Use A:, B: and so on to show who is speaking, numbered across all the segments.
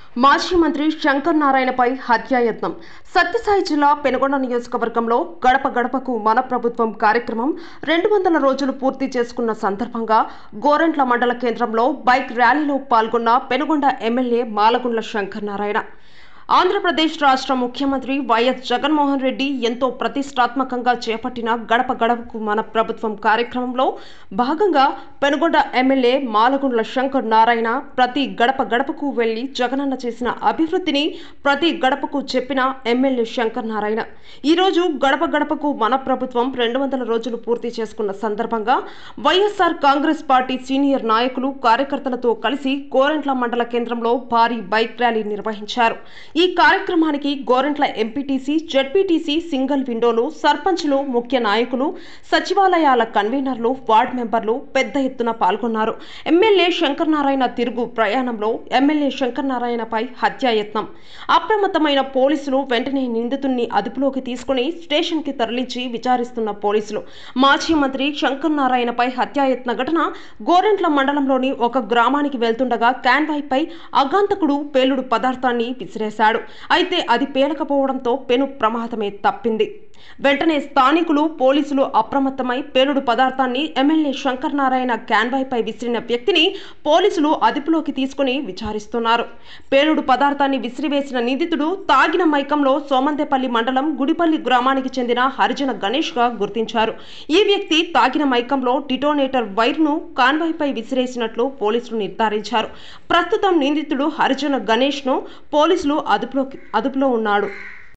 A: మాజీ మంత్రి శంకర్ నారాయణపై హత్యాయత్నం సత్యసాయి జిల్లా పెనుగొండ నియోజకవర్గంలో గడప గడపకు మన ప్రభుత్వం కార్యక్రమం రెండు వందల రోజులు పూర్తి చేసుకున్న సందర్భంగా గోరంట్ల మండల కేంద్రంలో బైక్ ర్యాలీలో పాల్గొన్న పెనుగొండ ఎమ్మెల్యే మాలగుండ్ల శంకర్ నారాయణ ఆంధ్రప్రదేశ్ రాష్ట్ర ముఖ్యమంత్రి వైఎస్ జగన్మోహన్ రెడ్డి ఎంతో ప్రతిష్టాత్మకంగా చేపట్టిన గడప గడపకు మన ప్రభుత్వం కార్యక్రమంలో భాగంగా పెనుగొండ ఎమ్మెల్యే మాలగుండ్ల శంకర్ నారాయణ ప్రతి గడప గడపకు వెళ్లి జగనన్న చేసిన అభివృద్ధిని ప్రతి గడపకు చెప్పిన ఎమ్మెల్యే శంకర్ నారాయణ ఈరోజు గడప గడపకు మన ప్రభుత్వం రెండు వందల రోజులు పూర్తి చేసుకున్న సందర్భంగా వైఎస్ఆర్ కాంగ్రెస్ పార్టీ సీనియర్ నాయకులు కార్యకర్తలతో కలిసి గోరెంట్ల మండల కేంద్రంలో భారీ బైక్ ర్యాలీ నిర్వహించారు ఈ కార్యక్రమానికి గోరెంట్ల ఎంపీటీసీ జడ్పీటీసీ సింగిల్ విండోలు సర్పంచ్లు ముఖ్య నాయకులు సచివాలయాల కన్వీనర్లు వార్డు మెంబర్లు పెద్ద ఎత్తున పాల్గొన్నారు ఎమ్మెల్యే శంకర్ నారాయణ తిరుగు ప్రయాణంలో ఎమ్మెల్యే శంకర్ నారాయణపై హత్యాయత్నం అప్రమత్తమైన పోలీసులు వెంటనే నిందితుడిని అదుపులోకి తీసుకుని స్టేషన్కి తరలించి విచారిస్తున్న పోలీసులు మాజీ మంత్రి శంకర్ నారాయణపై హత్యాయత్న ఘటన గోరెంట్ల మండలంలోని ఒక గ్రామానికి వెళ్తుండగా కాన్వాయ్పై అగాంతకుడు పేలుడు పదార్థాన్ని విసిరేశాడు అయితే అది పేలకపోవడంతో పెను ప్రమాదమే తప్పింది వెంటనే స్థానికులు పోలీసులు అప్రమత్తమై పేలుడు పదార్థాన్ని ఎమ్మెల్యే శంకర్ నారాయణ క్యాన్వాయ్పై విసిరిన వ్యక్తిని పోలీసులు అదుపులోకి తీసుకుని విచారిస్తున్నారు పేలుడు పదార్థాన్ని విసిరివేసిన నిందితుడు తాగిన మైకంలో సోమందేపల్లి మండలం గుడిపల్లి గ్రామానికి చెందిన హరిజన గణేష్ గా గుర్తించారు ఈ వ్యక్తి తాగిన మైకంలో డిటోనేటర్ వైర్ను కాన్వాయ్పై విసిరేసినట్లు పోలీసులు నిర్ధారించారు ప్రస్తుతం నిందితుడు హరిజన గణేష్ ను పోలీసులు అదుపులోకి అదుపులో ఉన్నాడు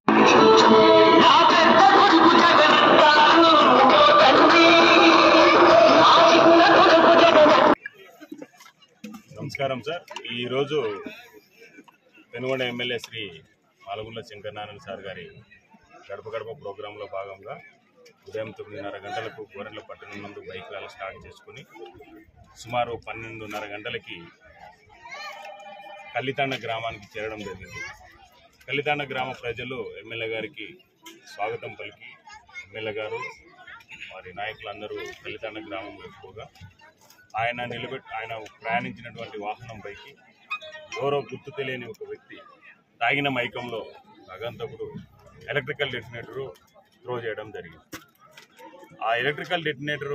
B: నా పెద్ద కొడుకు జగన్ తండ్రి నా చిన్న కొడుకు జగన్
C: నమస్కారం సార్ ఈరోజు పెనుగొండ ఎమ్మెల్యే శ్రీ మాలగుండ్ల శంకరనారాయణ సార్ గారి గడప గడప ప్రోగ్రాంలో భాగంగా ఉదయం తొమ్మిదిన్నర గంటలకు గోరెంట్ల పట్టణం నందు బైక్ ర్యాలీ స్టార్ట్ చేసుకుని సుమారు పన్నెండున్నర గంటలకి కల్లితాండ గ్రామానికి చేరడం జరిగింది కల్లితాండ గ్రామ ప్రజలు ఎమ్మెల్యే గారికి స్వాగతం పలికి ఎమ్మెల్యే గారు వారి నాయకులందరూ కల్లితాండ గ్రామంలో ఎక్కువగా ఆయన నిలబెట్టి ఆయన ప్రయాణించినటువంటి వాహనం పైకి ఎవరో గుర్తు తెలియని ఒక వ్యక్తి తాగిన మైకంలో అగంతకుడు ఎలక్ట్రికల్ డెటినేటరు త్రో చేయడం జరిగింది ఆ ఎలక్ట్రికల్ డెటినేటరు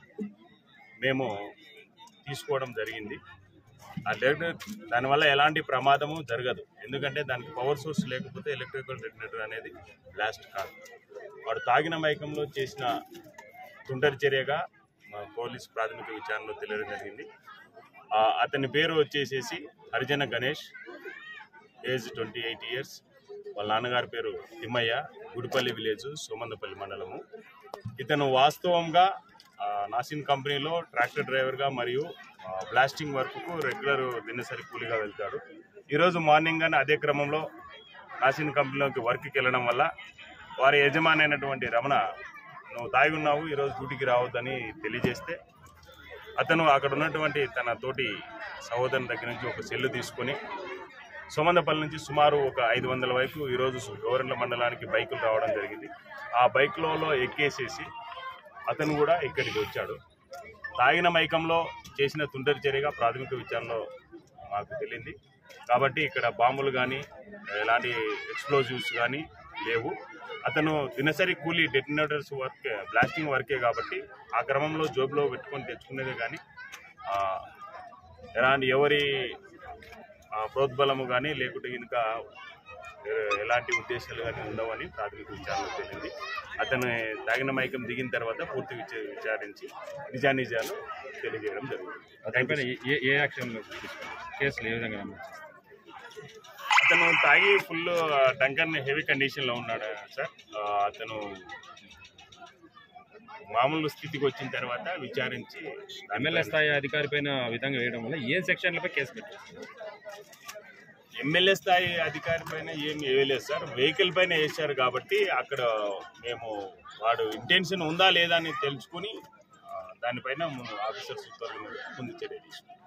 C: మేము తీసుకోవడం జరిగింది ఆ డెటినేటర్ దానివల్ల ఎలాంటి ప్రమాదము జరగదు ఎందుకంటే దానికి పవర్ సోర్స్ లేకపోతే ఎలక్ట్రికల్ డెటినేటర్ అనేది బ్లాస్ట్ కాదు వాడు తాగిన మైకంలో చేసిన తుంటరి చర్యగా మా పోలీస్ ప్రాథమిక విచారణలో తెలియడం జరిగింది ఆ, అతని పేరు వచ్చేసేసి Harijana Ganesh age twenty eight years వాళ్ళ నాన్నగారి పేరు తిమ్మయ్య గుడిపల్లి విలేజ్ సోమందపల్లి మండలము ఇతను వాస్తవంగా ఆ, నాసిన్ కంపెనీలో ట్రాక్టర్ డ్రైవర్గా మరియు ఆ, బ్లాస్టింగ్ వర్క్కు రెగ్యులర్ దినసరి కూలీగా వెళ్తాడు ఈరోజు మార్నింగ్ గానే అదే క్రమంలో నాసిన్ కంపెనీలోకి వర్క్కి వెళ్ళడం వల్ల వారి యజమాని అయినటువంటి రమణ నువ్వు తాగి ఉన్నావు ఈరోజు డ్యూటీకి రావద్దని తెలియజేస్తే అతను అక్కడ ఉన్నటువంటి తన తోటి సహోదరుని దగ్గర నుంచి ఒక సెల్లు తీసుకొని సోమందపల్లి నుంచి సుమారు ఒక ఐదు వందల వైపు ఈరోజు గోరెండ్ల మండలానికి బైకులు రావడం జరిగింది ఆ బైక్లలో ఎక్కేసేసి అతను కూడా ఇక్కడికి వచ్చాడు తాగిన మైకంలో చేసిన తుంటరి చర్యగా ప్రాథమిక విచారణలో మాకు తెలియంది కాబట్టి ఇక్కడ బాంబులు కానీ ఎలాంటి ఎక్స్ప్లోజివ్స్ కానీ లేవు అతను దినసరి కూలీ డెటినేటర్స్ వర్క్ బ్లాస్టింగ్ వర్కే కాబట్టి ఆ క్రమంలో జోబులో పెట్టుకొని తెచ్చుకునేదే కానీ ఆ, ఎలాంటి ఎవరి ఆ, ప్రోద్బలము కానీ లేకుంటే కనుక ఎలాంటి ఉద్దేశాలు కానీ ఉండవని ప్రాథమిక విచారణ తెలిసింది అతను తాగిన మైకం దిగిన తర్వాత పూర్తి విచ- విచారించి నిజానిజాలు తెలియజేయడం జరుగుతుంది
D: అతనిపైన ఏ- ఏ ఏ యాక్షన్ తీసుకున్నారు కేసులు ఏ విధంగా నమోదు చేశారు?
C: అతను తాగి ఫుల్ డంకన్ హెవీ కండిషన్లో ఉన్నాడు సార్ ఆ, అతను మామూలు స్థితికి వచ్చిన తర్వాత విచారించి
D: ఎమ్మెల్యే స్థాయి అధికారి పైన ఆ విధంగా వేయడం వల్ల ఏ సెక్షన్లపై కేసు పెట్టారు
C: ఎమ్మెల్యే స్థాయి అధికారి పైన ఏం వేయలేదు సార్ వెహికల్ పైన వేశారు కాబట్టి అక్కడ మేము వాడు ఇంటెన్షన్ ఉందా లేదా అని తెలుసుకుని ఆ, దానిపైన ఆఫీసర్స్ ముందు చర్య తీసుకున్నాం